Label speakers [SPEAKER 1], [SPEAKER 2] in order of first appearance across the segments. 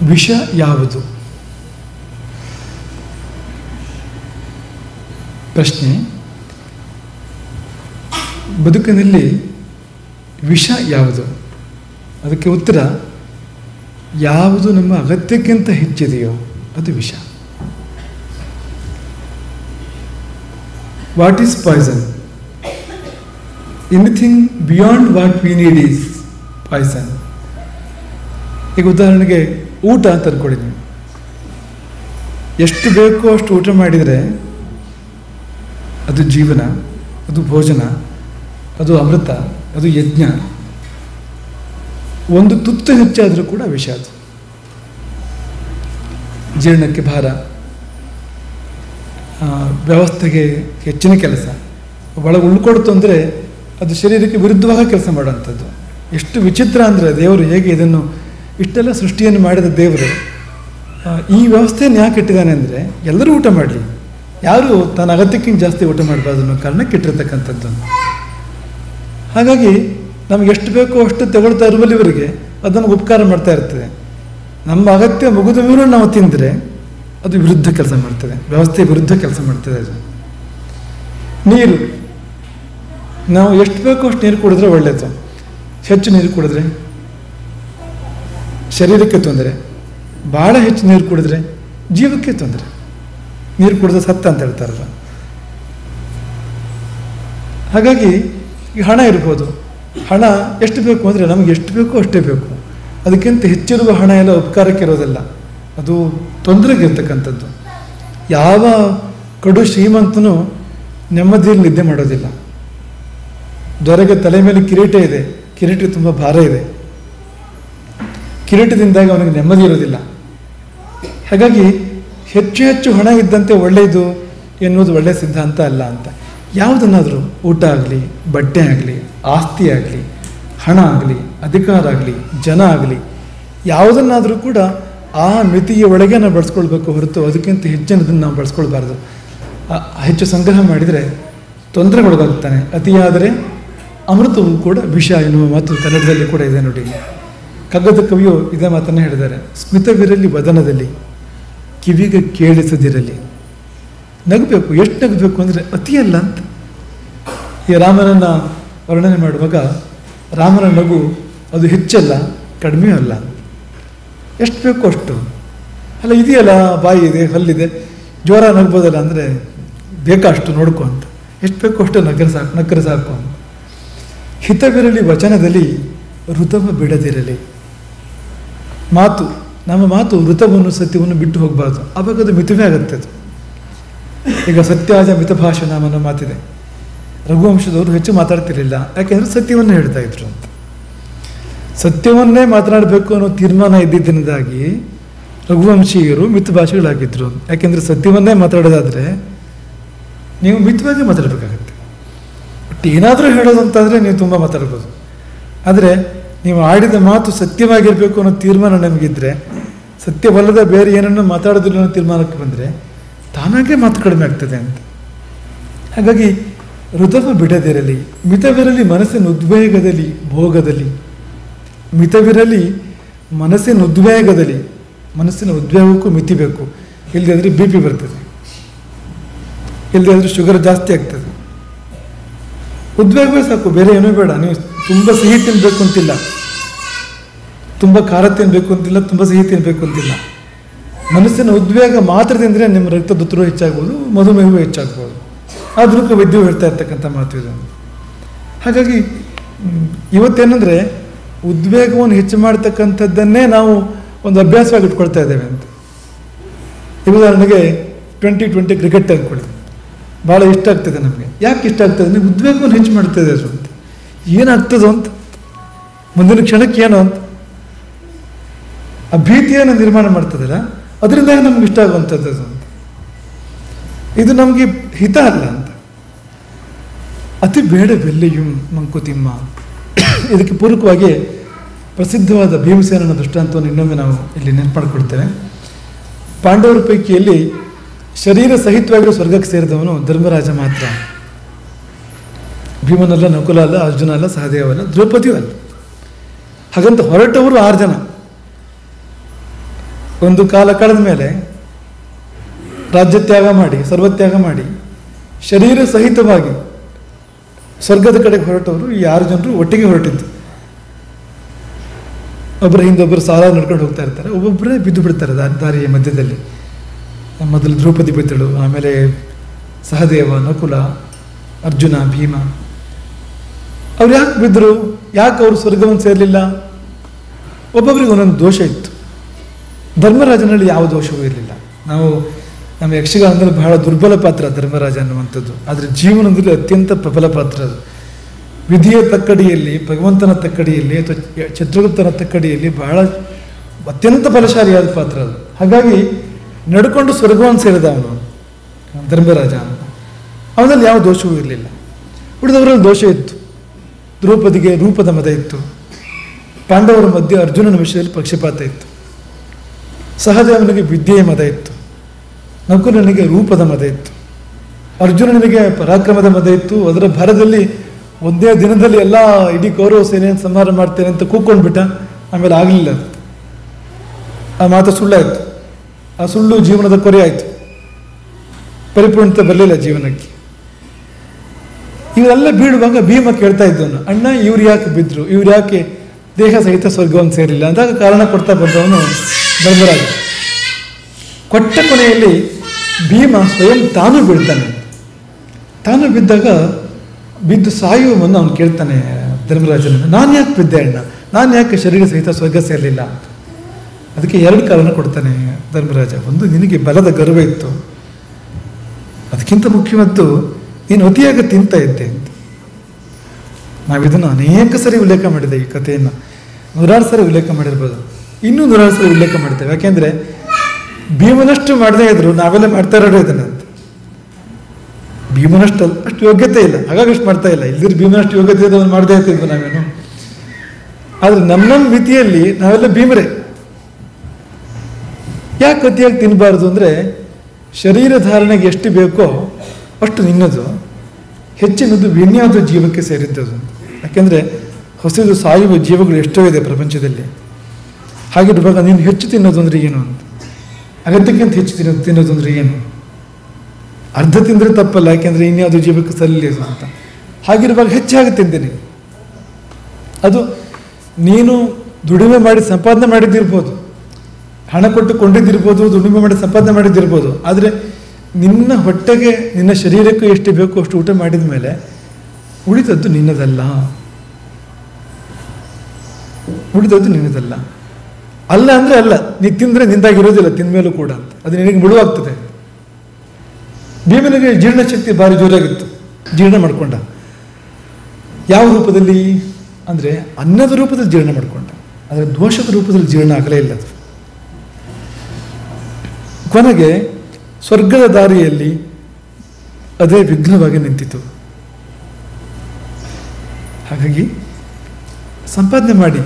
[SPEAKER 1] ವಿಷ ಯಾವುದು ಪ್ರಶ್ನೆ ಬದುಕಿನಲ್ಲಿ ವಿಷ ಯಾವುದು ಅದಕ್ಕೆ ಉತ್ತರ ಯಾವುದು ನಮ್ಮ ಅಗತ್ಯಕ್ಕಿಂತ ಹೆಚ್ಚಿದೆಯೋ ಅದು ವಿಷ what is poison anything beyond what we need is poison ಈಗ ಉದಾಹರಣೆಗೆ ಊಟ ಅಂತ ಅನ್ಕೊಳ್ಳಿ ನೀವು ಎಷ್ಟು ಬೇಕೋ ಅಷ್ಟು ಊಟ ಮಾಡಿದರೆ ಅದು ಜೀವನ ಅದು ಭೋಜನ ಅದು ಅಮೃತ ಅದು ಯಜ್ಞ ಒಂದು ತುತ್ತು ಹೆಚ್ಚಾದರೂ ಕೂಡ ವಿಷ ಅದು ಜೀರ್ಣಕ್ಕೆ ಭಾರ ಆ, ವ್ಯವಸ್ಥೆಗೆ ಹೆಚ್ಚಿನ ಕೆಲಸ ಒಳಗೆ ಉಳ್ಕೊಡ್ತು ಅಂದರೆ ಅದು ಶರೀರಕ್ಕೆ ವಿರುದ್ಧವಾಗಿ ಕೆಲಸ ಮಾಡುವಂಥದ್ದು ಎಷ್ಟು ವಿಚಿತ್ರ ಅಂದರೆ ದೇವರು ಹೇಗೆ ಇದನ್ನು ಇಷ್ಟೆಲ್ಲ ಸೃಷ್ಟಿಯನ್ನು ಮಾಡಿದ ದೇವರು ಆ, ಈ ವ್ಯವಸ್ಥೆಯನ್ನು ಯಾಕೆ ಇಟ್ಟಿದ್ದಾನೆ ಅಂದರೆ ಎಲ್ಲರೂ ಊಟ ಮಾಡಲಿ ಯಾರು ತನ್ನ ಅಗತ್ಯಕ್ಕಿಂತ ಜಾಸ್ತಿ ಊಟ ಮಾಡಬಾರ್ದು ಅನ್ನೋ ಕಾರಣಕ್ಕೆ ಇಟ್ಟಿರ್ತಕ್ಕಂಥದ್ದು ಹಾಗಾಗಿ ನಮ್ಗೆ ಎಷ್ಟು ಬೇಕೋ ಅಷ್ಟು ತಗೊಳ್ತಾ ಇರುವಲ್ಲಿವರೆಗೆ ಅದು ನಮಗೆ ಉಪಕಾರ ಮಾಡ್ತಾ ಇರ್ತದೆ ನಮ್ಮ ಅಗತ್ಯ ಮುಗಿದ ಮೇಲೂ ನಾವು ತಿಂದರೆ ಅದು ವಿರುದ್ಧ ಕೆಲಸ ಮಾಡ್ತದೆ ವ್ಯವಸ್ಥೆ ವಿರುದ್ಧ ಕೆಲಸ ಮಾಡ್ತದೆ ಅದು ನೀರು ನಾವು ಎಷ್ಟು ಬೇಕೋ ಅಷ್ಟು ನೀರು ಕುಡಿದ್ರೆ ಒಳ್ಳೆಯದು ಹೆಚ್ಚು ನೀರು ಕುಡಿದ್ರೆ ಶರೀರಕ್ಕೆ ತೊಂದರೆ ಭಾಳ ಹೆಚ್ಚು ನೀರು ಕುಡಿದ್ರೆ ಜೀವಕ್ಕೆ ತೊಂದರೆ ನೀರು ಕುಡಿದ್ರೆ ಸತ್ತ ಅಂತ ಹೇಳ್ತಾರಲ್ಲ ಹಾಗಾಗಿ ಈ ಹಣ ಇರ್ಬೋದು ಹಣ ಎಷ್ಟು ಬೇಕು ಅಂದರೆ ನಮಗೆ ಎಷ್ಟು ಬೇಕೋ ಅಷ್ಟೇ ಬೇಕು ಅದಕ್ಕಿಂತ ಹೆಚ್ಚಿರುವ ಹಣ ಎಲ್ಲ ಉಪಕಾರಕ್ಕೆ ಇರೋದಿಲ್ಲ ಅದು ತೊಂದರೆಗಿರ್ತಕ್ಕಂಥದ್ದು ಯಾವ ಕಡು ಶ್ರೀಮಂತನೂ ನೆಮ್ಮದಿಯಲ್ಲಿ ನಿದ್ದೆ ಮಾಡೋದಿಲ್ಲ ದೊರೆಗೆ ತಲೆ ಮೇಲೆ ಕಿರೀಟ ಇದೆ ಕಿರೀಟ ತುಂಬ ಭಾರ ಇದೆ ಕಿರೀಟದಿಂದಾಗಿ ಅವನಿಗೆ ನೆಮ್ಮದಿ ಇರೋದಿಲ್ಲ ಹಾಗಾಗಿ ಹೆಚ್ಚು ಹೆಚ್ಚು ಹಣ ಇದ್ದಂತೆ ಒಳ್ಳೆಯದು ಎನ್ನುವುದು ಒಳ್ಳೆಯ ಸಿದ್ಧಾಂತ ಅಲ್ಲ ಅಂತ ಯಾವುದನ್ನಾದರೂ ಊಟ ಆಗಲಿ ಬಟ್ಟೆ ಆಗಲಿ ಆಸ್ತಿ ಆಗಲಿ ಹಣ ಆಗಲಿ ಅಧಿಕಾರ ಆಗಲಿ ಜನ ಆಗಲಿ ಯಾವುದನ್ನಾದರೂ ಕೂಡ ಆ ಮಿತಿಯ ಒಳಗೆ ನಾವು ಬಳಸ್ಕೊಳ್ಬೇಕು ಹೊರತು ಅದಕ್ಕಿಂತ ಹೆಚ್ಚಿನದನ್ನು ನಾವು ಬಳಸ್ಕೊಳ್ಬಾರ್ದು ಆ- ಹೆಚ್ಚು ಸಂಗ್ರಹ ಮಾಡಿದರೆ ತೊಂದರೆಗೊಳಗಾಗ್ತಾನೆ ಅತಿಯಾದರೆ ಅಮೃತವು ಕೂಡ ವಿಷ ಎನ್ನುವ ಮಾತು ಕನ್ನಡದಲ್ಲಿ ಕೂಡ ಇದೆ ನೋಡಿ ಕಗ್ಗದ ಕವಿಯು ಇದೇ ಮಾತನ್ನು ಹೇಳಿದ್ದಾರೆ ಸ್ಮಿತವಿರಲಿ ವದನದಲ್ಲಿ ಕಿವಿಗೆ ಕೇಳಿಸದಿರಲಿ ನಗಬೇಕು ಎಷ್ಟು ನಗಬೇಕು ಅಂದರೆ ಅತಿಯಲ್ಲ ಅಂತ ಈ ರಾಮನನ್ನು ವರ್ಣನೆ ಮಾಡುವಾಗ ರಾಮನ ನಗು ಅದು ಹೆಚ್ಚಲ್ಲ ಕಡಿಮೆ ಅಲ್ಲ ಎಷ್ಟು ಬೇಕೋ ಅಷ್ಟು ಅಲ್ಲ ಇದೆಯಲ್ಲ ಬಾಯಿ ಇದೆ ಹಲ್ಲಿದೆ ಜ್ವರ ನಗ್ಬೋದಲ್ಲ ಅಂದರೆ ಬೇಕಾ ಅಷ್ಟು ನೋಡ್ಕೊ ಅಂತ ಎಷ್ಟು ಬೇಕೋ ಅಷ್ಟು ನಗರ ಸಾಕು ನಗರ ಸಾಕು ಅಂತ ಹಿತವಿರಲಿ ವಚನದಲ್ಲಿ ಋತವ ಬಿಡದಿರಲಿ ಮಾತು ನಮ್ಮ ಮಾತು ಋತವನ್ನು ಸತ್ಯವನ್ನು ಬಿಟ್ಟು ಹೋಗಬಾರ್ದು ಆವಾಗ ಅದು ಮಿತವೇ ಆಗುತ್ತೆ ಅದು ಈಗ ಸತ್ಯಾಜ ಮಿತಭಾಷಣ ಅನ್ನೋ ಮಾತಿದೆ ರಘುವಂಶದವರು ಹೆಚ್ಚು ಮಾತಾಡ್ತಿರ್ಲಿಲ್ಲ ಯಾಕೆಂದ್ರೆ ಸತ್ಯವನ್ನು ಹೇಳ್ತಾ ಇದ್ರು ಅಂತ ಸತ್ಯವನ್ನೇ ಮಾತನಾಡಬೇಕು ಅನ್ನೋ ತೀರ್ಮಾನ ಇದ್ದಿದ್ದರಿಂದಾಗಿ ರಘುವಂಶೀಯರು ಮಿತಭಾಷೆಗಳಾಗಿದ್ದರು ಯಾಕೆಂದ್ರೆ ಸತ್ಯವನ್ನೇ ಮಾತಾಡೋದಾದರೆ ನೀವು ಮಿತವಾಗಿ ಮಾತಾಡಬೇಕಾಗತ್ತೆ ಬಟ್ ಏನಾದರೂ ಹೇಳೋದು ಅಂತಂದರೆ ನೀವು ತುಂಬ ಮಾತಾಡ್ಬೋದು ಆದರೆ ನೀವು ಆಡಿದ ಮಾತು ಸತ್ಯವಾಗಿರಬೇಕು ಅನ್ನೋ ತೀರ್ಮಾನ ನಮಗಿದ್ರೆ ಸತ್ಯವಲ್ಲದ ಬೇರೆ ಏನನ್ನು ಮಾತಾಡೋದಿಲ್ಲ ಅನ್ನೋ ತೀರ್ಮಾನಕ್ಕೆ ಬಂದರೆ ತಾನಾಗೇ ಮಾತು ಕಡಿಮೆ ಆಗ್ತದೆ ಅಂತ ಹಾಗಾಗಿ ಋತವ ಬಿಡದಿರಲಿ ಮಿತವಿರಲಿ ಮನಸ್ಸಿನ ಉದ್ವೇಗದಲ್ಲಿ ಭೋಗದಲ್ಲಿ ಮಿತವಿರಲಿ ಮನಸ್ಸಿನ ಉದ್ವೇಗದಲ್ಲಿ ಮನಸ್ಸಿನ ಉದ್ವೇಗಕ್ಕೂ ಮಿತಿ ಬೇಕು ಇಲ್ಲದೆ ಅಂದರೆ ಬಿ ಪಿ ಬರ್ತದೆ ಇಲ್ಲದೆ ಅಂದರೆ ಶುಗರ್ ಜಾಸ್ತಿ ಆಗ್ತದೆ ಉದ್ವೇಗವೇ ಸಾಕು ಬೇರೆ ಏನೂ ಬೇಡ ನೀವು ತುಂಬ ಸಿಹಿ ತಿನ್ನಬೇಕು ಅಂತಿಲ್ಲ ತುಂಬ ಖಾರ ತಿನ್ನಬೇಕು ಅಂತಿಲ್ಲ ತುಂಬ ಸಿಹಿ ತಿನ್ನಬೇಕು ಅಂತಿಲ್ಲ ಮನಸ್ಸಿನ ಉದ್ವೇಗ ಮಾತ್ರ ತಿಂದರೆ ನಿಮ್ಮ ರಕ್ತದೊತ್ತಡ ಹೆಚ್ಚಾಗ್ಬೋದು ಮಧುಮೇಹವೂ ಹೆಚ್ಚಾಗ್ಬೋದು ಆದ್ರೂ ವೈದ್ಯರು ಹೇಳ್ತಾ ಇರ್ತಕ್ಕಂಥ ಮಾತು ಇದು ಹಾಗಾಗಿ ಮ್, ಇವತ್ತೇನೆಂದರೆ ಉದ್ವೇಗವನ್ನು ಹೆಚ್ಚು ಮಾಡ್ತಕ್ಕಂಥದ್ದನ್ನೇ ನಾವು ಒಂದು ಅಭ್ಯಾಸವಾಗಿ ಇಟ್ಕೊಳ್ತಾ ಇದ್ದೇವೆ ಅಂತ ಈ ಉದಾಹರಣೆಗೆ ಟ್ವೆಂಟಿ ಟ್ವೆಂಟಿ ಕ್ರಿಕೆಟ್ ಅಂದ್ಕೊಳ್ಳಿ ಭಾಳ ಇಷ್ಟ ಆಗ್ತದೆ ನಮಗೆ ಯಾಕೆ ಇಷ್ಟ ಆಗ್ತದೆ ಅಂದರೆ ಉದ್ವೇಗವನ್ನು ಹೆಚ್ಚು ಮಾಡ್ತದೆ ಅದು ಅಂತ ಏನಾಗ್ತದೋ ಅಂತ ಮುಂದಿನ ಕ್ಷಣಕ್ಕೆ ಏನೋ ಅಂತ ಆ ಭೀತಿಯನ್ನು ನಿರ್ಮಾಣ ಮಾಡ್ತದಲ್ಲ ಅದರಿಂದಾಗಿ ನಮ್ಗೆ ಇಷ್ಟ ಆಗುವಂಥದ್ದು ಅದು ಅಂತ ಇದು ನಮಗೆ ಹಿತ ಅಲ್ಲ ಅಂತ ಅತಿ ಬೇಡವೆಲ್ಲಿಯೂ ಮಂಕುತಿಮ್ಮ ಇದಕ್ಕೆ ಪೂರಕವಾಗಿ ಪ್ರಸಿದ್ಧವಾದ ಭೀಮಸೇನನ ದೃಷ್ಟಾಂತವನ್ನು ಇನ್ನೊಮ್ಮೆ ನಾವು ಇಲ್ಲಿ ನೆನಪು ಮಾಡಿಕೊಳ್ತೇವೆ ಪಾಂಡವರ ಪೈಕಿಯಲ್ಲಿ ಶರೀರ ಸಹಿತವಾಗಿರೋ ಸ್ವರ್ಗಕ್ಕೆ ಸೇರಿದವನು ಧರ್ಮರಾಜ ಮಾತ್ರ ಭೀಮನಲ್ಲ ನಕುಲ ಅಲ್ಲ ಅರ್ಜುನ ಅಲ್ಲ ಸಹದೇವ ಅಲ್ಲ ದ್ರೌಪದಿಯೂ ಅಲ್ಲ ಹಾಗಂತ ಹೊರಟವರು ಆರು ಜನ ಒಂದು ಕಾಲ ಕಳೆದ ಮೇಲೆ ರಾಜ್ಯತ್ಯಾಗ ಮಾಡಿ ಸರ್ವತ್ಯಾಗ ಮಾಡಿ ಶರೀರ ಸಹಿತವಾಗಿ ಸ್ವರ್ಗದ ಕಡೆಗೆ ಹೊರಟವರು ಈ ಆರು ಜನರು ಒಟ್ಟಿಗೆ ಹೊರಟಿದ್ದು ಒಬ್ಬರ ಹಿಂದೆ ಒಬ್ಬರು ಸಾಲ ನಡ್ಕೊಂಡು ಹೋಗ್ತಾ ಇರ್ತಾರೆ ಒಬ್ಬೊಬ್ಬರೇ ಬಿದ್ದು ಬಿಡ್ತಾರೆ ದಾ- ದಾರಿಯ ಮಧ್ಯದಲ್ಲಿ ಮೊದಲು ದ್ರೌಪದಿ ಬಿದ್ದಳು ಆಮೇಲೆ ಸಹದೇವ ನಕುಲ ಅರ್ಜುನ ಭೀಮ ಅವ್ರು ಯಾಕೆ ಬಿದ್ದರು ಯಾಕೆ ಅವರು ಸ್ವರ್ಗವನ್ನು ಸೇರಲಿಲ್ಲ ಒಬ್ಬೊಬ್ಬರಿಗೆ ಒಂದೊಂದು ದೋಷ ಇತ್ತು ಧರ್ಮರಾಜನಲ್ಲಿ ಯಾವ ದೋಷವೂ ಇರಲಿಲ್ಲ ನಾವು ನಮ್ಮ ಯಕ್ಷಗಾನದಲ್ಲಿ ಬಹಳ ದುರ್ಬಲ ಪಾತ್ರ ಧರ್ಮರಾಜ ಅನ್ನುವಂಥದ್ದು ಆದರೆ ಜೀವನದಲ್ಲಿ ಅತ್ಯಂತ ಪ್ರಬಲ ಪಾತ್ರ ಅದು ವಿಧಿಯ ತಕ್ಕಡಿಯಲ್ಲಿ ಭಗವಂತನ ತಕ್ಕಡಿಯಲ್ಲಿ ಅಥವಾ ಚಿತ್ರಗುಪ್ತನ ತಕ್ಕಡಿಯಲ್ಲಿ ಬಹಳ ಅತ್ಯಂತ ಬಲಶಾಲಿಯಾದ ಪಾತ್ರ ಅದು ಹಾಗಾಗಿ ನಡ್ಕೊಂಡು ಸ್ವರ್ಗವನ್ನು ಸೇರಿದ ಅವನು ಧರ್ಮರಾಜ ಅಂತ ಅವನಲ್ಲಿ ಯಾವ ದೋಷವೂ ಇರಲಿಲ್ಲ ಉಳಿದವರಲ್ಲಿ ದೋಷ ಇತ್ತು ದ್ರೌಪದಿಗೆ ರೂಪದ ಮದ ಇತ್ತು ಪಾಂಡವರ ಮಧ್ಯೆ ಅರ್ಜುನನ ವಿಷಯದಲ್ಲಿ ಪಕ್ಷಪಾತ ಇತ್ತು ಸಹದೇವನಿಗೆ ವಿದ್ಯೆಯ ಮದ ಇತ್ತು ನಕುಲನಿಗೆ ರೂಪದ ಮದ ಇತ್ತು ಅರ್ಜುನನಿಗೆ ಪರಾಕ್ರಮದ ಮದ ಇತ್ತು ಅದರ ಭರದಲ್ಲಿ ಒಂದೇ ದಿನದಲ್ಲಿ ಎಲ್ಲ ಇಡೀ ಕೌರವ ಸೇನೆಯನ್ನು ಸಂಹಾರ ಮಾಡ್ತೇನೆ ಅಂತ ಕೂತ್ಕೊಂಡ್ಬಿಟ್ಟ ಆಮೇಲೆ ಆಗಲಿಲ್ಲ ಅದು ಆ ಮಾತು ಸುಳ್ಳಾಯಿತು ಆ ಸುಳ್ಳು ಜೀವನದ ಕೊರೆ ಆಯಿತು ಪರಿಪೂರ್ಣತೆ ಬರಲಿಲ್ಲ ಜೀವನಕ್ಕೆ ಇವರೆಲ್ಲ ಬೀಳುವಾಗ ಭೀಮ ಕೇಳ್ತಾ ಇದ್ದವನು ಅಣ್ಣ ಇವ್ರು ಯಾಕೆ ಬಿದ್ರು ಇವ್ರು ಯಾಕೆ ದೇಹ ಸಹಿತ ಸ್ವರ್ಗವನ್ನು ಸೇರಿಲ್ಲ ಅಂದಾಗ ಕಾರಣ ಕೊಡ್ತಾ ಬಂದವನು ಧರ್ಮರಾಜ ಕೊಟ್ಟ ಕೊನೆಯಲ್ಲಿ ಭೀಮ ಸ್ವಯಂ ತಾನು ಬೀಳ್ತಾನೆ ತಾನು ಬಿದ್ದಾಗ ಬಿದ್ದು ಸಾಯುವವನ್ನು ಅವನು ಕೇಳ್ತಾನೆ ಧರ್ಮರಾಜನ ನಾನು ಯಾಕೆ ಬಿದ್ದೆ ಅಣ್ಣ ನಾನು ಯಾಕೆ ಶರೀರ ಸಹಿತ ಸ್ವರ್ಗ ಸೇರಲಿಲ್ಲ ಅಂತ ಅದಕ್ಕೆ ಎರಡು ಕಾರಣ ಕೊಡ್ತಾನೆ ಧರ್ಮರಾಜ ಒಂದು ನಿನಗೆ ಬಲದ ಗರ್ವ ಇತ್ತು ಅದಕ್ಕಿಂತ ಮುಖ್ಯವಾದ್ದು ನೀನು ಅತಿಯಾಗಿ ತಿಂತ ಇದ್ದೆ ಅಂತ ನಾವಿದನ್ನು ಅನೇಕ ಸರಿ ಉಲ್ಲೇಖ ಮಾಡಿದೆ ಈ ಕಥೆಯನ್ನು ನೂರಾರು ಸರಿ ಉಲ್ಲೇಖ ಮಾಡಿರ್ಬೋದು ಇನ್ನೂ ನೂರಾರು ಸರಿ ಉಲ್ಲೇಖ ಮಾಡ್ತೇವೆ ಯಾಕೆಂದ್ರೆ ಭೀಮನಷ್ಟು ಮಾಡದೇ ಇದ್ರು ನಾವೆಲ್ಲ ಮಾಡ್ತಾ ಇರೋದು ಇದನ್ನ ಅಂತ ಭೀಮನಷ್ಟು ಅಲ್ಲ, ಅಷ್ಟು ಯೋಗ್ಯತೆ ಇಲ್ಲ ಹಾಗಾಗಿ ಅಷ್ಟು ಮಾಡ್ತಾ ಇಲ್ಲ ಇಲ್ದಿರ ಭೀಮನಷ್ಟು ಯೋಗ್ಯತೆ ಇದ್ದವನು ಮಾಡದೇ ಇರ್ತಿದ್ವು ನಾವೇನು ಆದ್ರೆ ನಮ್ಮ ನಮ್ಮ ಮಿತಿಯಲ್ಲಿ ನಾವೆಲ್ಲ ಭೀಮರೇ ಯಾಕೆ ಅತಿಯಾಗಿ ತಿನ್ನಬಾರ್ದು ಅಂದರೆ ಶರೀರ ಧಾರಣೆಗೆ ಎಷ್ಟು ಬೇಕೋ ಅಷ್ಟು ನಿನ್ನದು ಹೆಚ್ಚಿನದು ವಿನ್ಯಾದ ಜೀವಕ್ಕೆ ಸೇರಿದ್ದದು ಯಾಕೆಂದರೆ ಹೊಸದು ಸಾಯುವ ಜೀವಗಳು ಎಷ್ಟೋ ಇದೆ ಪ್ರಪಂಚದಲ್ಲಿ ಹಾಗಿರುವಾಗ ನೀನು ಹೆಚ್ಚು ತಿನ್ನೋದು ಅಂದರೆ ಏನು ಅಂತ ಅಗತ್ಯಕ್ಕಿಂತ ಹೆಚ್ಚು ತಿನ್ನೋದು ತಿನ್ನೋದು ಅಂದರೆ ಏನು ಅರ್ಧ ತಿಂದರೆ ತಪ್ಪಲ್ಲ ಯಾಕೆಂದರೆ ಇನ್ಯಾವುದೋ ಜೀವಕ್ಕೆ ಸಲ್ಲಲಿ ಅದು ಅಂತ ಹಾಗಿರುವಾಗ ಹೆಚ್ಚಾಗಿ ತಿಂತೀನಿ ಅದು ನೀನು ದುಡಿಮೆ ಮಾಡಿ ಸಂಪಾದನೆ ಮಾಡಿದ್ದಿರ್ಬೋದು ಹಣ ಕೊಟ್ಟು ಕೊಂಡಿದ್ದಿರ್ಬೋದು ದುಡಿಮೆ ಮಾಡಿ ಸಂಪಾದನೆ ಮಾಡಿದ್ದಿರ್ಬೋದು ಆದರೆ ನಿನ್ನ ಹೊಟ್ಟೆಗೆ ನಿನ್ನ ಶರೀರಕ್ಕೂ ಎಷ್ಟು ಬೇಕೋ ಅಷ್ಟು ಊಟ ಮಾಡಿದ ಮೇಲೆ ಉಳಿದದ್ದು ನಿನ್ನದಲ್ಲ ಉಳಿದದ್ದು ನಿನ್ನದಲ್ಲ ಅಲ್ಲ ಅಂದರೆ ಅಲ್ಲ ನೀ ತಿಂದರೆ ನಿಂದಾಗಿರೋದಿಲ್ಲ ತಿಂದ್ಮೇಲೂ ಕೂಡ ಅಂತ ಅದು ನಿನಗೆ ಮುಳುವಾಗ್ತದೆ ಭೀಮನಿಗೆ ಜೀರ್ಣಶಕ್ತಿ ಭಾರಿ ಜೋರಾಗಿತ್ತು ಜೀರ್ಣ ಮಾಡ್ಕೊಂಡ ಯಾವ ರೂಪದಲ್ಲಿ ಅಂದರೆ ಅನ್ನದ ರೂಪದಲ್ಲಿ ಜೀರ್ಣ ಮಾಡ್ಕೊಂಡ ಆದರೆ ದೋಷದ ರೂಪದಲ್ಲಿ ಜೀರ್ಣ ಆಗಲೇ ಇಲ್ಲ ಅದು ಕೊನೆಗೆ ಸ್ವರ್ಗದ ದಾರಿಯಲ್ಲಿ ಅದೇ ವಿಘ್ನವಾಗಿ ನಿಂತಿತು ಹಾಗಾಗಿ ಸಂಪಾದನೆ ಮಾಡಿ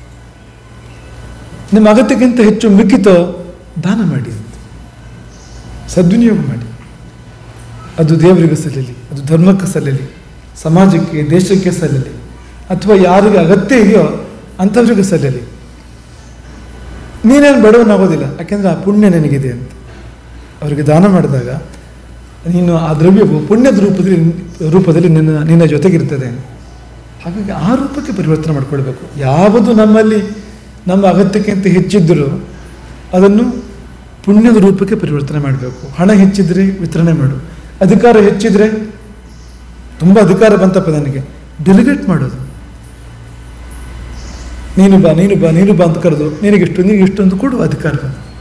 [SPEAKER 1] ನಿಮ್ಮ ಅಗತ್ಯಕ್ಕಿಂತ ಹೆಚ್ಚು ಮಿಕ್ಕಿತೋ ದಾನ ಮಾಡಿ ಸದ್ವಿನಿಯೋಗ ಮಾಡಿ ಅದು ದೇವರಿಗೆ ಸಲ್ಲಲಿ ಅದು ಧರ್ಮಕ್ಕೆ ಸಲ್ಲಲಿ ಸಮಾಜಕ್ಕೆ ದೇಶಕ್ಕೆ ಸಲ್ಲಲಿ ಅಥವಾ ಯಾರಿಗೆ ಅಗತ್ಯ ಇದೆಯೋ ಅಂಥವ್ರಿಗೆ ಸಲ್ಲಲಿ ನೀನೇನು ಬಡವನಾಗೋದಿಲ್ಲ ಯಾಕೆಂದರೆ ಆ ಪುಣ್ಯ ನಿನಗಿದೆ ಅಂತ ಅವರಿಗೆ ದಾನ ಮಾಡಿದಾಗ ನೀನು ಆ ದ್ರವ್ಯವು ಪುಣ್ಯದ ರೂಪದಲ್ಲಿ ರೂಪದಲ್ಲಿ ನಿನ್ನ ನಿನ್ನ ಜೊತೆಗಿರ್ತದೆ ಹಾಗಾಗಿ ಆ ರೂಪಕ್ಕೆ ಪರಿವರ್ತನೆ ಮಾಡ್ಕೊಳ್ಬೇಕು ಯಾವುದು ನಮ್ಮಲ್ಲಿ ನಮ್ಮ ಅಗತ್ಯಕ್ಕಿಂತ ಹೆಚ್ಚಿದ್ದರೂ ಅದನ್ನು ಪುಣ್ಯದ ರೂಪಕ್ಕೆ ಪರಿವರ್ತನೆ ಮಾಡಬೇಕು ಹಣ ಹೆಚ್ಚಿದ್ರೆ ವಿತರಣೆ ಮಾಡು ಅಧಿಕಾರ ಹೆಚ್ಚಿದ್ರೆ ತುಂಬ ಅಧಿಕಾರ ಬಂತಪ್ಪ ನನಗೆ ಡೆಲಿಗೇಟ್ ಮಾಡೋದು ನೀನು ಬಾ ನೀನು ಬಾ ನೀನು ಬಾ ಅಂತ ಕರೆದು ನಿನಗಿಷ್ಟು ನಿನಗಿಷ್ಟು ಅಂತ ಕೊಡುವ ಅಧಿಕಾರ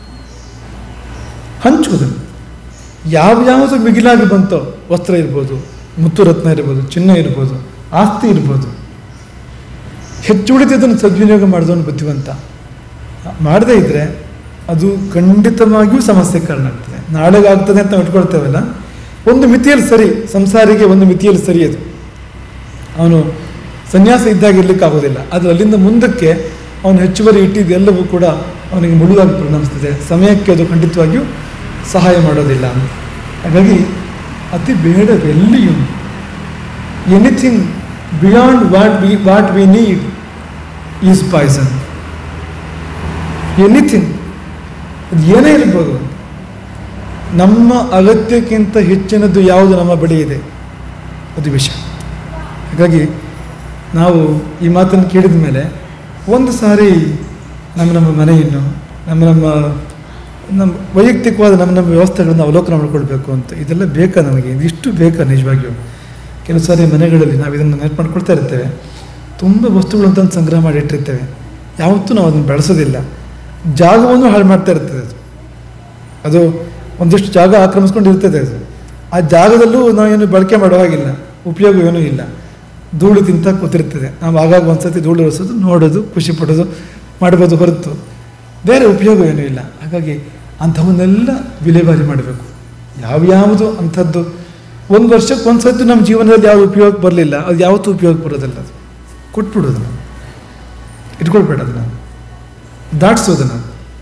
[SPEAKER 1] ಹಂಚುವುದು ಯಾವ ಯಾವುದು ಮಿಗಿಲಾಗಿ ಬಂತೋ ವಸ್ತ್ರ ಇರ್ಬೋದು ಮುತ್ತು ರತ್ನ ಇರ್ಬೋದು ಚಿನ್ನ ಇರ್ಬೋದು ಆಸ್ತಿ ಇರ್ಬೋದು ಹೆಚ್ಚು ಉಳಿದಿದ್ದನ್ನು ಸದ್ವಿನಿಯೋಗ ಮಾಡಿದವನು ಬುದ್ಧಿವಂತ ಮಾಡದೇ ಇದ್ದರೆ ಅದು ಖಂಡಿತವಾಗಿಯೂ ಸಮಸ್ಯೆ ಕಾರಣ ಆಗ್ತದೆ ನಾಳೆಗೆ ಆಗ್ತದೆ ಅಂತ ನಾವು ಇಟ್ಕೊಳ್ತೇವಲ್ಲ ಒಂದು ಮಿತಿಯಲ್ಲಿ ಸರಿ ಸಂಸಾರಿಗೆ ಒಂದು ಮಿತಿಯಲ್ಲಿ ಸರಿ ಅದು ಅವನು ಸನ್ಯಾಸ ಇದ್ದಾಗ ಇರ್ಲಿಕ್ಕೆ ಆಗೋದಿಲ್ಲ ಆದರೆ ಅಲ್ಲಿಂದ ಮುಂದಕ್ಕೆ ಅವನು ಹೆಚ್ಚುವರಿ ಇಟ್ಟಿದ್ದೆಲ್ಲವೂ ಕೂಡ ಅವನಿಗೆ ಮುಳುವಾಗಿ ಪರಿಣಮಿಸ್ತದೆ ಸಮಯಕ್ಕೆ ಅದು ಖಂಡಿತವಾಗಿಯೂ ಸಹಾಯ ಮಾಡೋದಿಲ್ಲ ಅಂತ ಹಾಗಾಗಿ ಅತಿ ಬೇಡವೆಲ್ಲಿಯೂ anything beyond what we what we need is poison anything ಅದು ಏನೇ ಇರ್ಬೋದು ನಮ್ಮ ಅಗತ್ಯಕ್ಕಿಂತ ಹೆಚ್ಚಿನದ್ದು ಯಾವುದು ನಮ್ಮ ಬಳಿ ಇದೆ ಅದು ವಿಷ ಹಾಗಾಗಿ ನಾವು ಈ ಮಾತನ್ನು ಕೇಳಿದ ಮೇಲೆ ಒಂದು ಸಾರಿ ನಮ್ಮ ನಮ್ಮ ಮನೆಯನ್ನು ನಮ್ಮ ನಮ್ಮ ನಮ್ಮ ವೈಯಕ್ತಿಕವಾದ ನಮ್ಮ ನಮ್ಮ ವ್ಯವಸ್ಥೆಗಳನ್ನು ಅವಲೋಕನ ಮಾಡ್ಕೊಳ್ಬೇಕು ಅಂತ ಇದೆಲ್ಲ ಬೇಕಾ ನಮಗೆ ಇದಿಷ್ಟು ಬೇಕಾ ನಿಜವಾಗಿಯೂ ಕೆಲವು ಸಾರಿ ಮನೆಗಳಲ್ಲಿ ನಾವು ಇದನ್ನು ನೆನಪು ಮಾಡ್ಕೊಳ್ತಾ ಇರ್ತೇವೆ ತುಂಬ ವಸ್ತುಗಳು ಅಂತ ಸಂಗ್ರಹ ಮಾಡಿ ಇಟ್ಟಿರ್ತೇವೆ ಯಾವತ್ತೂ ನಾವು ಅದನ್ನು ಬೆಳೆಸೋದಿಲ್ಲ ಜಾಗವನ್ನು ಹಾಳು ಮಾಡ್ತಾ ಇರ್ತದೆ ಅದು ಅದು ಒಂದಿಷ್ಟು ಜಾಗ ಆಕ್ರಮಿಸ್ಕೊಂಡು ಇರ್ತದೆ ಅದು ಆ ಜಾಗದಲ್ಲೂ ನಾವೇನು ಬಳಕೆ ಮಾಡೋ ಹಾಗಿಲ್ಲ ಉಪಯೋಗ ಏನೂ ಇಲ್ಲ ಧೂಳು ತಿಂತ ಕೂತಿರ್ತದೆ ನಾವು ಆಗಾಗ ಒಂದ್ಸತಿ ಧೂಳು ಒರೆಸೋದು ನೋಡೋದು ಖುಷಿ ಪಡೋದು ಮಾಡ್ಬೋದು ಹೊರತು ಬೇರೆ ಉಪಯೋಗ ಏನೂ ಇಲ್ಲ ಹಾಗಾಗಿ ಅಂಥವನ್ನೆಲ್ಲ ವಿಲೇವಾರಿ ಮಾಡಬೇಕು ಯಾವ್ಯಾವುದು ಅಂಥದ್ದು ಒಂದು ವರ್ಷಕ್ಕೆ ಒಂದು ಸತಿ ನಮ್ಮ ಜೀವನದಲ್ಲಿ ಯಾವುದು ಉಪಯೋಗ ಬರಲಿಲ್ಲ ಅದು ಯಾವತ್ತೂ ಉಪಯೋಗ ಬರೋದಿಲ್ಲ ಅದು ಕೊಟ್ಬಿಡೋದು ನಾವು ಇಟ್ಕೊಳ್ಬೇಡ ಅದನ್ನು ದಾಟಿಸೋದನ್ನು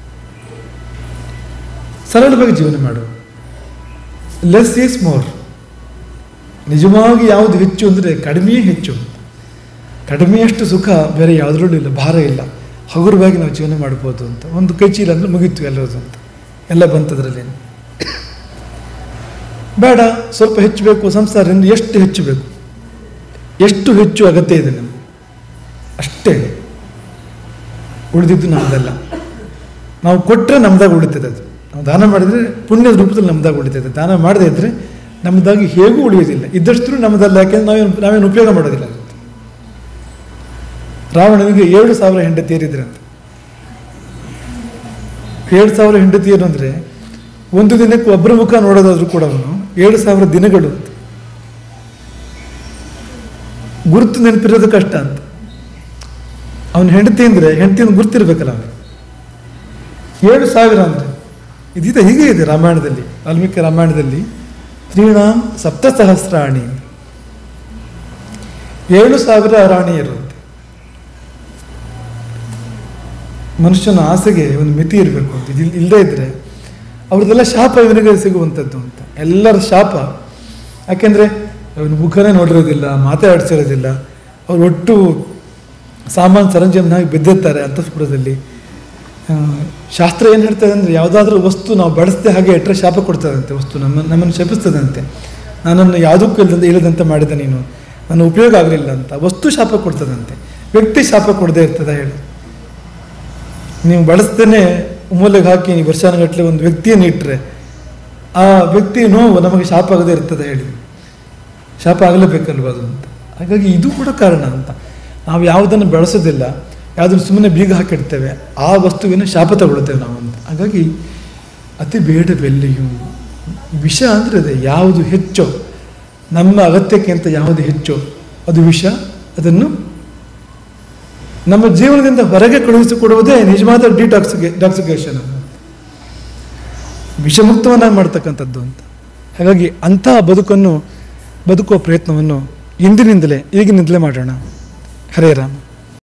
[SPEAKER 1] ಸರಳವಾಗಿ ಜೀವನ ಮಾಡು ಲೆಸ್ ಈಸ್ ಮೋರ್ ನಿಜವಾಗಿ ಯಾವುದು ಹೆಚ್ಚು ಅಂದರೆ ಕಡಿಮೆಯೇ ಹೆಚ್ಚು ಕಡಿಮೆಯಷ್ಟು ಸುಖ ಬೇರೆ ಯಾವುದರಲ್ಲೂ ಇಲ್ಲ ಭಾರ ಇಲ್ಲ ಹಗುರವಾಗಿ ನಾವು ಜೀವನ ಮಾಡ್ಬೋದು ಅಂತ ಒಂದು ಕೈ ಚೀಲ ಅಂದರೆ ಮುಗೀತು ಎಲ್ಲದು ಅಂತ ಎಲ್ಲ ಬಂತದ್ರಲ್ಲಿ ಬೇಡ ಸ್ವಲ್ಪ ಹೆಚ್ಚು ಬೇಕು ಸಂಸಾರದಿಂದ ಎಷ್ಟು ಹೆಚ್ಚು ಬೇಕು ಎಷ್ಟು ಹೆಚ್ಚು ಅಗತ್ಯ ಇದೆ ನಮಗೆ ಅಷ್ಟೇ ಉಳಿದಿದ್ದು ನಮ್ಮದಲ್ಲ ನಾವು ಕೊಟ್ಟರೆ ನಮ್ದಾಗ ಉಳಿತದೆ ಅದು ನಾವು ದಾನ ಮಾಡಿದರೆ ಪುಣ್ಯದ ರೂಪದಲ್ಲಿ ನಮ್ದಾಗ ಉಳಿತದೆ ದಾನ ಮಾಡದೇ ಇದ್ದರೆ ನಮ್ಮದಾಗಿ ಹೇಗೂ ಉಳಿಯೋದಿಲ್ಲ ಇದ್ದಷ್ಟು ನಮ್ಮದಲ್ಲ ಯಾಕೆಂದ್ರೆ ನಾವೇನು ನಾವೇನು ಉಪಯೋಗ ಮಾಡೋದಿಲ್ಲ ಅದು ರಾವಣನಿಗೆ ಏಳು ಸಾವಿರ ಹೆಂಡತಿಯರಿದ್ರಂತೆ ಏಳು ಸಾವಿರ ಹೆಂಡತಿಯರು ಅಂದರೆ ಒಂದು ದಿನಕ್ಕೆ ಒಬ್ಬರ ಮುಖ ನೋಡೋದಾದ್ರೂ ಕೂಡ ಅವನು ಏಳು ಸಾವಿರ ದಿನಗಳು ಅಂತ ಗುರುತು ನೆನಪಿರೋದು ಕಷ್ಟ ಅಂತ ಅವನ ಹೆಂಡತಿ ಅಂದರೆ ಹೆಂಡತಿಯನ್ನು ಗುರ್ತಿರ್ಬೇಕಲ್ಲ ಅವನು ಏಳು ಸಾವಿರ ಅಂದರೆ ಇದೀತ ಹೀಗೆ ಇದೆ ರಾಮಾಯಣದಲ್ಲಿ ವಾಲ್ಮೀಕಿ ರಾಮಾಯಣದಲ್ಲಿ ತ್ರೀಣಾಂ ಸಪ್ತ ಸಹಸ್ರಾಣಿ ಏಳು ಸಾವಿರ ರಾಣಿಯರು ಅಂತೆ ಮನುಷ್ಯನ ಆಸೆಗೆ ಒಂದು ಮಿತಿ ಇರಬೇಕು ಅಂತ ಇದು ಇಲ್ಲದೇ ಇದ್ದರೆ ಅವ್ರದ್ದೆಲ್ಲ ಶಾಪ ಇವನಿಗೆ ಸಿಗುವಂಥದ್ದು ಅಂತ ಎಲ್ಲರ ಶಾಪ ಯಾಕೆಂದರೆ ಅವನ ಮುಖನೇ ನೋಡಿರೋದಿಲ್ಲ ಮಾತಾಡಿಸಿರೋದಿಲ್ಲ ಅವ್ರು ಒಟ್ಟು ಸಾಮಾನು ಸರಂಜಾಮನಾಗಿ ಬಿದ್ದಿರ್ತಾರೆ ಅಂತಃಪುರದಲ್ಲಿ ಆ, ಶಾಸ್ತ್ರ ಏನು ಹೇಳ್ತದೆ ಅಂದರೆ ಯಾವುದಾದ್ರೂ ವಸ್ತು ನಾವು ಬಳಸದೆ ಹಾಗೆ ಇಟ್ಟರೆ ಶಾಪ ಕೊಡ್ತದಂತೆ ವಸ್ತು ನಮ್ಮ ನಮ್ಮನ್ನು ಶಪಿಸ್ತದಂತೆ ನನ್ನನ್ನು ಯಾವುದಕ್ಕೂ ಇಲ್ಲದಂತೆ ಇಲ್ಲದಂತೆ ಮಾಡಿದ ನೀನು ನನ್ನ ಉಪಯೋಗ ಆಗಲಿಲ್ಲ ಅಂತ ವಸ್ತು ಶಾಪ ಕೊಡ್ತದಂತೆ ವ್ಯಕ್ತಿ ಶಾಪ ಕೊಡದೇ ಇರ್ತದೆ ಹೇಳಿ ನೀವು ಬಳಸ್ದೇನೆ ಮೂಲೆಗೆ ಹಾಕಿ ನೀವು ವರ್ಷಾನುಗಟ್ಟಲೆ ಒಂದು ವ್ಯಕ್ತಿಯನ್ನು ಇಟ್ಟರೆ ಆ ವ್ಯಕ್ತಿ ನೋವು ನಮಗೆ ಶಾಪ ಆಗದೇ ಇರ್ತದೆ ಹೇಳಿ ಶಾಪ ಆಗಲೇಬೇಕಲ್ವ ಅದು ಅಂತ ಹಾಗಾಗಿ ಇದು ಕೂಡ ಕಾರಣ ಅಂತ ನಾವು ಯಾವುದನ್ನು ಬೆಳೆಸೋದಿಲ್ಲ ಯಾವುದನ್ನು ಸುಮ್ಮನೆ ಬೀಗ ಹಾಕಿಡ್ತೇವೆ ಆ ವಸ್ತುವಿನ ಶಾಪ ತಗೊಳ್ತೇವೆ ನಾವು ಅಂತ ಹಾಗಾಗಿ ಅತಿ ಬೇಡ ಬೆಲ್ಲಿಯು ವಿಷ ಅಂದರೆ ಅದೇ ಯಾವುದು ಹೆಚ್ಚೋ ನಮ್ಮ ಅಗತ್ಯಕ್ಕಿಂತ ಯಾವುದು ಹೆಚ್ಚೋ ಅದು ವಿಷ ಅದನ್ನು ನಮ್ಮ ಜೀವನದಿಂದ ಹೊರಗೆ ಕಳುಹಿಸಿಕೊಡುವುದೇ ನಿಜವಾದ ಡಿಟಾಕ್ಸಿಗೆ ಟಾಕ್ಸಿಕೇಶನ್ ವಿಷಮುಕ್ತವನ್ನಾಗಿ ಮಾಡ್ತಕ್ಕಂಥದ್ದು ಅಂತ ಹಾಗಾಗಿ ಅಂತಹ ಬದುಕನ್ನು ಬದುಕುವ ಪ್ರಯತ್ನವನ್ನು ಇಂದಿನಿಂದಲೇ ಈಗಿನಿಂದಲೇ ಮಾಡೋಣ ಹರೇ ರಾಮ